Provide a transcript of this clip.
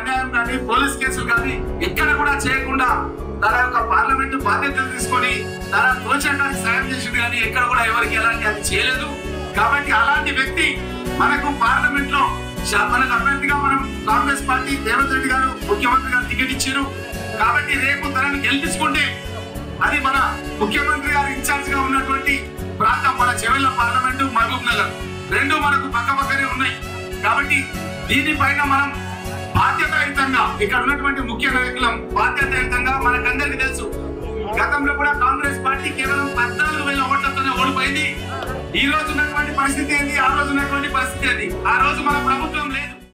అన్యాయం కానీ పోలీస్ కేసులు కానీ ఎక్కడ కూడా చేయకుండా తన యొక్క పార్లమెంట్ బాధ్యతలు తీసుకొని తన తోచడానికి సాయం చేసింది కానీ ఎక్కడ కూడా ఎవరికి ఎలాంటి అది చేయలేదు కాబట్టి అలాంటి వ్యక్తి మనకు పార్లమెంట్ లో శ- మనకు అభ్యర్థిగా మనం కాంగ్రెస్ పార్టీ రేవంత్ రెడ్డి గారు ముఖ్యమంత్రి గారు టికెట్ ఇచ్చారు కాబట్టి రేపు తనని గెలిపించుకుంటే అది మన ముఖ్యమంత్రి గారు ఇన్ఛార్జ్ గా ఉన్నటువంటి ప్రాంతం మన చెవెళ్ళ పార్లమెంటు మహబూబ్ నగర్ రెండు మనకు పక్క పక్కనే ఉన్నాయి కాబట్టి దీనిపైన మనం బాధ్యతాయుతంగా ఇక్కడ ఉన్నటువంటి ముఖ్య నాయకులం బాధ్యతాయుతంగా మనకందరికి తెలుసు గతంలో కూడా కాంగ్రెస్ పార్టీ కేవలం పద్నాలుగు వేల ఓట్లతోనే ఓడిపోయింది ఈ రోజు ఉన్నటువంటి పరిస్థితి ఏంటి ఆ రోజు ఉన్నటువంటి పరిస్థితి ఏంటి ఆ రోజు మన ప్రభుత్వం లేదు